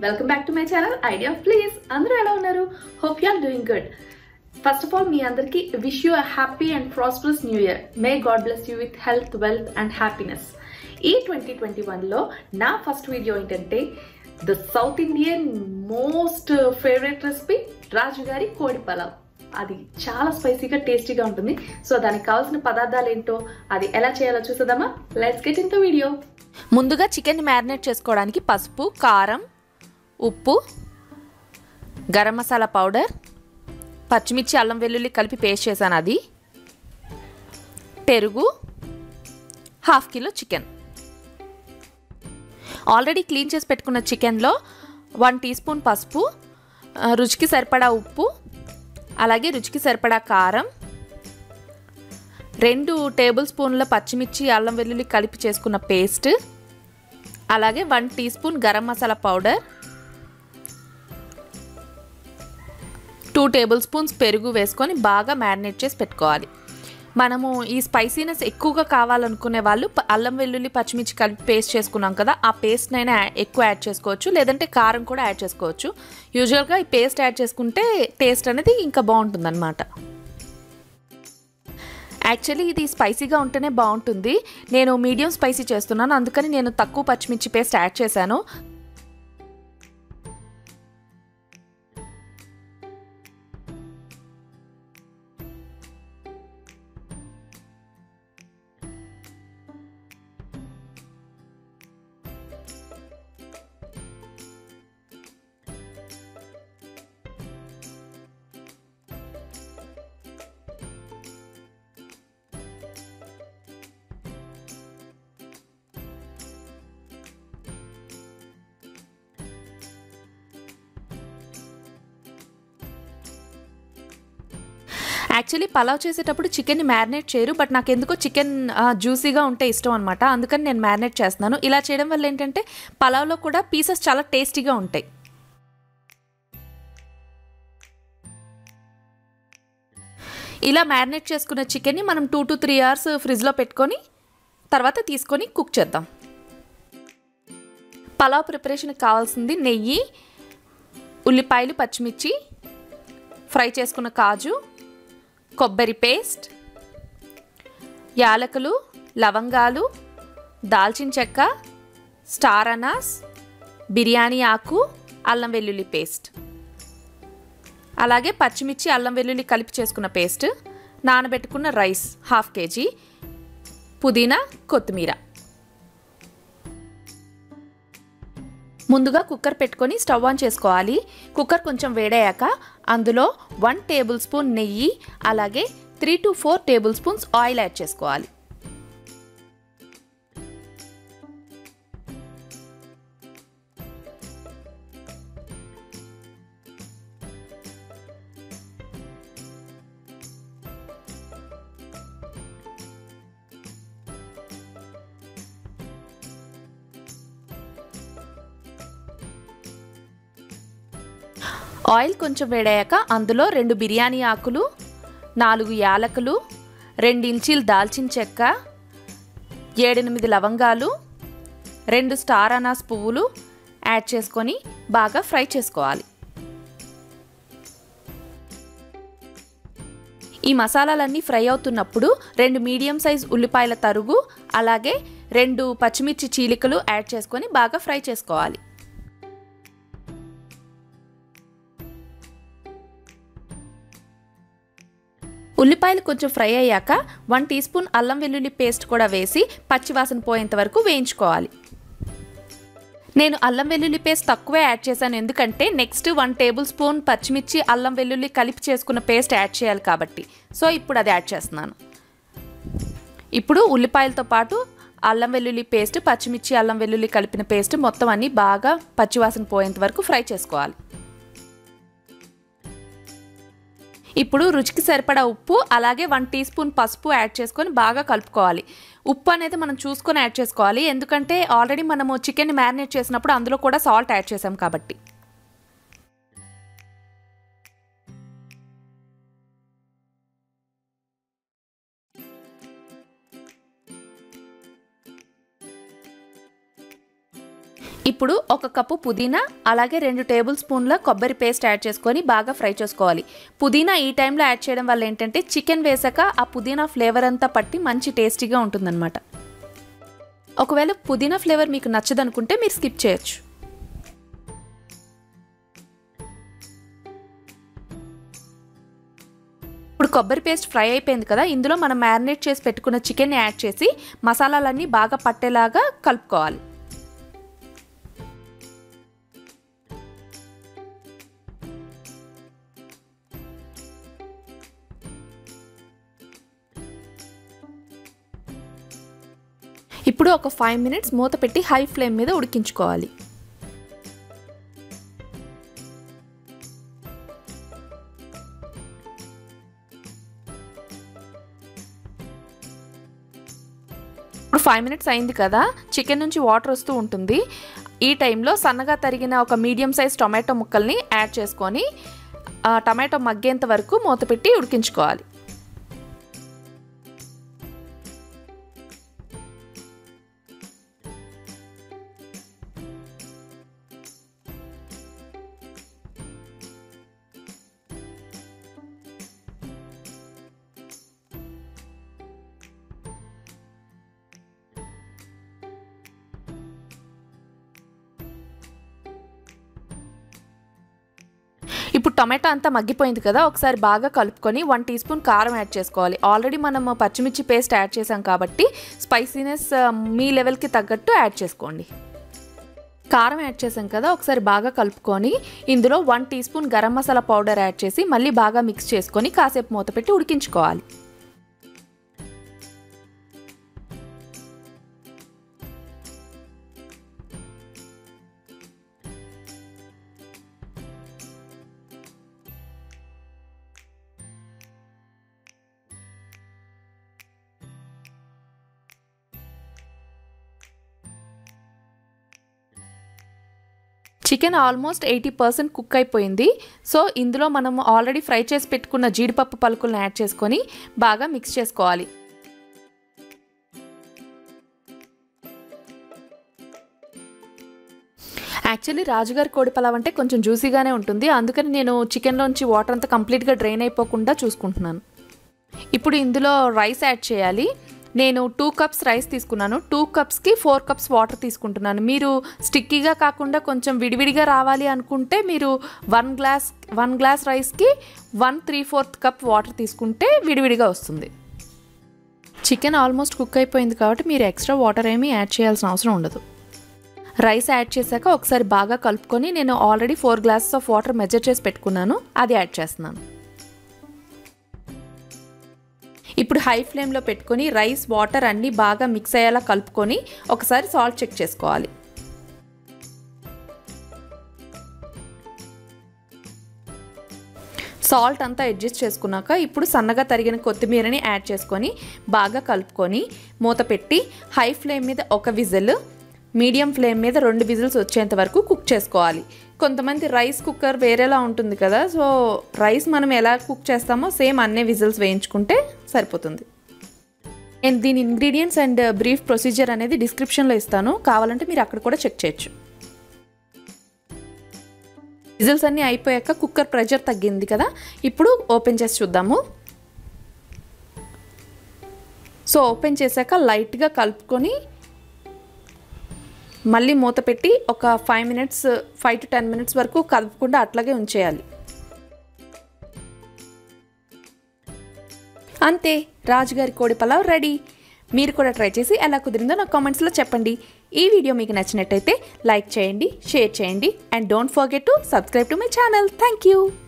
welcome back to my channel idea please అందరూ ఎలా ఉన్నారు hope you are doing good first of all మీ అందరికీ wish you a happy and prosperous new year may God bless you with health wealth and happiness ఈ twenty twenty వన్లో నా first video ఏంటంటే the south Indian most favourite recipe Raju గారి కోడి పలావ్ అది చాలా స్పైసీగా టేస్టీగా ఉంటుంది సో దానికి కావాల్సిన పదార్థాలు ఏంటో అది ఎలా చేయాలో చూసేద్దామా let's get in the video ముందుగా చికెన్ మ్యారినేట్ చేసుకోవడానికి పసుపు కారం ఉప్పు గరం మసాలా పౌడర్ పచ్చిమిర్చి అల్లం వెల్లుల్లి కలిపి పేస్ట్ చేశాను అది పెరుగు half kilo chicken already clean చేసి పెట్టుకున్న చికెన్లో వన్ టీ స్పూన్ పసుపు ఆ, రుచికి సరిపడా ఉప్పు అలాగే రుచికి సరిపడా కారం రెండు టేబుల్ స్పూన్ల పచ్చిమిర్చి అల్లం వెల్లుల్లి కలిపి చేసుకున్న పేస్ట్ అలాగే one teaspoon garam masala powder two tablespoons పెరుగు వేసుకొని బాగా మ్యారినేట్ చేసి పెట్టుకోవాలి మనము ఈ స్పైసీనెస్ ఎక్కువగా కావాలనుకునే వాళ్ళు ప- అల్లం వెల్లుల్లి పచ్చిమిర్చి కలిపి పేస్ట్ చేసుకున్నాం కదా ఆ పేస్ట్నైనా యా- ఎక్కువ యాడ్ చేసుకోవచ్చు లేదంటే కారం కూడా యాడ్ చేసుకోవచ్చు యూజువల్గా ఈ పేస్ట్ యాడ్ చేసుకుంటే టేస్ట్ అనేది ఇంకా బాగుంటుందన్నమాట యాక్చువల్లీ ఇది స్పైసీగా ఉంటేనే బాగుంటుంది నేను మీడియం స్పైసీ చేస్తున్నాను అందుకని నేను తక్కువ పచ్చిమిర్చి పేస్ట్ యాడ్ చేశాను యాక్చువల్లీ పలావ్ చేసేటప్పుడు చికెన్ని మ్యారినేట్ చేయరు బట్ నాకు ఎందుకో చికెన్ జ్యూసీగా ఉంటే ఇష్టం అనమాట అందుకని నేను మ్యారినేట్ చేస్తున్నాను ఇలా చేయడం వల్ల ఏంటంటే పలావ్లో కూడా పీసెస్ చాలా టేస్టీగా ఉంటాయి ఇలా మ్యారినేట్ చేసుకున్న చికెన్ని మనం టూ టు త్రీ అవర్స్ ఫ్రిడ్జ్లో పెట్టుకొని తర్వాత తీసుకొని కుక్ చేద్దాం పలావ్ ప్రిపరేషన్కి కావాల్సింది నెయ్యి ఉల్లిపాయలు పచ్చిమిర్చి ఫ్రై చేసుకున్న కాజు కొబ్బరి పేస్ట్ యాలకులు లవంగాలు దాల్చిన చెక్క స్టార్ అనాస్ బిర్యానీ ఆకు అల్లం వెల్లుల్లి పేస్ట్ అలాగే పచ్చిమిర్చి అల్లం వెల్లుల్లి కలిపి చేసుకున్న పేస్ట్ నానబెట్టుకున్న రైస్ హాఫ్ కేజీ పుదీనా కొత్తిమీర ముందుగా కుక్కర్ పెట్టుకొని స్టవ్ ఆన్ చేసుకోవాలి కుక్కర్ కొంచెం వేడయ్యాక అందులో వన్ టేబుల్ స్పూన్ నెయ్యి అలాగే three to four tablespoons oil add చేసుకోవాలి ఆయిల్ కొంచెం వేడయ్యాక అందులో రెండు బిర్యానీ ఆకులు నాలుగు యాలకులు రెండు ఇంచీలు దాల్చిన చెక్క ఏడెనిమిది లవంగాలు రెండు స్టార్ అనాస్ పువ్వులు యాడ్ చేసుకొని బాగా ఫ్రై చేసుకోవాలి ఈ మసాలాలన్నీ ఫ్రై అవుతున్నప్పుడు రెండు మీడియం సైజ్ ఉల్లిపాయల తరుగు అలాగే రెండు పచ్చిమిర్చి చీలికలు యాడ్ చేసుకొని బాగా ఫ్రై చేసుకోవాలి ఉల్లిపాయలు కొంచెం ఫ్రై అయ్యాక వన్ టీ స్పూన్ అల్లం వెల్లుల్లి పేస్ట్ కూడా వేసి పచ్చివాసన పోయేంత వరకు వేయించుకోవాలి నేను అల్లం వెల్లుల్లి పేస్ట్ తక్కువే యాడ్ చేశాను ఎందుకంటే నెక్స్ట్ వన్ టేబుల్ స్పూన్ పచ్చిమిర్చి అల్లం వెల్లుల్లి కలిపి చేసుకున్న పేస్ట్ యాడ్ చేయాలి కాబట్టి సో ఇప్పుడు అది యాడ్ చేస్తున్నాను ఇప్పుడు ఉల్లిపాయలతో పాటు అల్లం వెల్లుల్లి పేస్ట్ పచ్చిమిర్చి అల్లం వెల్లుల్లి కలిపిన పేస్ట్ మొత్తం అన్ని బాగా పచ్చివాసన పోయేంత వరకు ఫ్రై చేసుకోవాలి ఇప్పుడు రుచికి సరిపడా ఉప్పు అలాగే వన్ టీ స్పూన్ పసుపు యాడ్ చేసుకొని బాగా కలుపుకోవాలి ఉప్పు అనేది మనం చూసుకొని యాడ్ చేసుకోవాలి ఎందుకంటే ఆల్రెడీ మనము చికెన్ మ్యారినేట్ చేసినప్పుడు అందులో కూడా సాల్ట్ యాడ్ చేసాం కాబట్టి ఇప్పుడు ఒక కప్పు పుదీనా అలాగే రెండు టేబుల్ స్పూన్ల కొబ్బరి పేస్ట్ యాడ్ చేసుకొని బాగా ఫ్రై చేసుకోవాలి పుదీనా ఈ టైంలో యాడ్ చేయడం వల్ల ఏంటంటే చికెన్ వేసాక ఆ పుదీనా ఫ్లేవర్ అంతా పట్టి మంచి టేస్టీగా ఉంటుందన్నమాట ఒకవేళ పుదీనా ఫ్లేవర్ మీకు నచ్చదనుకుంటే మీరు స్కిప్ చేయొచ్చు ఇప్పుడు కొబ్బరి పేస్ట్ ఫ్రై అయిపోయింది కదా ఇందులో మనం మ్యారినేట్ చేసి పెట్టుకున్న చికెన్ యాడ్ చేసి మసాలాలన్నీ బాగా పట్టేలాగా కలుపుకోవాలి ఇప్పుడు ఒక ఫైవ్ మినిట్స్ మూత పెట్టి హై ఫ్లేమ్ మీద ఉడికించుకోవాలి ఇప్పుడు ఫైవ్ మినిట్స్ అయింది కదా చికెన్ నుంచి వాటర్ వస్తూ ఉంటుంది ఈ టైంలో సన్నగా తరిగిన ఒక మీడియం సైజ్ టొమాటో ముక్కల్ని యాడ్ చేసుకొని ఆ టమాటో మగ్గేంత వరకు మూత పెట్టి ఉడికించుకోవాలి ఇప్పుడు టమాటా అంతా మగ్గిపోయింది కదా ఒకసారి బాగా కలుపుకొని వన్ టీ స్పూన్ కారం యాడ్ చేసుకోవాలి ఆల్రెడీ మనం పచ్చిమిర్చి పేస్ట్ యాడ్ చేసాం కాబట్టి స్పైసీనెస్ మీ లెవెల్కి తగ్గట్టు యాడ్ చేసుకోండి కారం యాడ్ చేసాం కదా ఒకసారి బాగా కలుపుకొని ఇందులో one teaspoon garam masala powder add చేసి మళ్ళీ బాగా మిక్స్ చేసుకొని కాసేపు మూత పెట్టి ఉడికించుకోవాలి chicken almost eighty percent cook అయిపోయింది సో ఇందులో మనం ఆల్రెడీ ఫ్రై చేసి పెట్టుకున్న జీడిపప్పు పలుకులను యాడ్ చేసుకొని బాగా మిక్స్ చేసుకోవాలి యాక్చువల్లీ రాజుగారి కోడి పలావ్ అంటే కొంచెం జ్యూసీగానే ఉంటుంది అందుకని నేను చికెన్లోంచి వాటర్ అంతా కంప్లీట్గా డ్రైన్ అయిపోకుండా చూసుకుంటున్నాను ఇప్పుడు ఇందులో రైస్ యాడ్ చేయాలి నేను టూ కప్స్ రైస్ తీసుకున్నాను టూ కప్స్కి ఫోర్ కప్స్ వాటర్ తీసుకుంటున్నాను మీరు స్టిక్కీగా కాకుండా కొంచెం విడివిడిగా రావాలి అనుకుంటే మీరు వన్ గ్లాస్ వన్ గ్లాస్ రైస్కి one three fourth cup water తీసుకుంటే విడివిడిగా వస్తుంది చికెన్ ఆల్మోస్ట్ కుక్ అయిపోయింది కాబట్టి మీరు ఎక్స్ట్రా వాటర్ ఏమీ యాడ్ చేయాల్సిన అవసరం ఉండదు రైస్ యాడ్ చేశాక ఒకసారి బాగా కలుపుకొని నేను already four glasses of water measure చేసి పెట్టుకున్నాను అది యాడ్ చేస్తున్నాను ఇప్పుడు హై ఫ్లేమ్లో పెట్టుకొని రైస్ వాటర్ అన్నీ బాగా మిక్స్ అయ్యేలా కలుపుకొని ఒకసారి సాల్ట్ చెక్ చేసుకోవాలి సాల్ట్ అంతా అడ్జస్ట్ చేసుకున్నాక ఇప్పుడు సన్నగా తరిగిన కొత్తిమీరని యాడ్ చేసుకొని బాగా కలుపుకొని మూత పెట్టి హై ఫ్లేమ్ మీద ఒక విజిల్ మీడియం ఫ్లేమ్ మీద రెండు విజిల్స్ వచ్చేంత వరకు కుక్ చేసుకోవాలి కొంతమంది రైస్ కుక్కర్ వేరేలా ఉంటుంది కదా సో రైస్ మనం ఎలా కుక్ చేస్తామో సేమ్ అన్నే విజిల్స్ వేయించుకుంటే సరిపోతుంది నేను దీని ఇంగ్రీడియంట్స్ అండ్ బ్రీఫ్ ప్రొసీజర్ అనేది డిస్క్రిప్షన్లో ఇస్తాను కావాలంటే మీరు అక్కడ కూడా చెక్ చేయొచ్చు విజిల్స్ అన్నీ అయిపోయాక కుక్కర్ ప్రెషర్ తగ్గింది కదా ఇప్పుడు ఓపెన్ చేసి చూద్దాము సో ఓపెన్ చేశాక లైట్గా కలుపుకొని మళ్ళీ మూత పెట్టి ఒక five minutes five to ten minutes వరకు కలపకుండా అట్లాగే ఉంచేయాలి అంతే రాజుగారి కోడి పలావ్ రెడీ మీరు కూడా ట్రై చేసి ఎలా కుదిరిందో నాకు కామెంట్స్లో చెప్పండి ఈ వీడియో మీకు నచ్చినట్టయితే లైక్ చేయండి షేర్ చేయండి and don't forget to subscribe to my channel thank you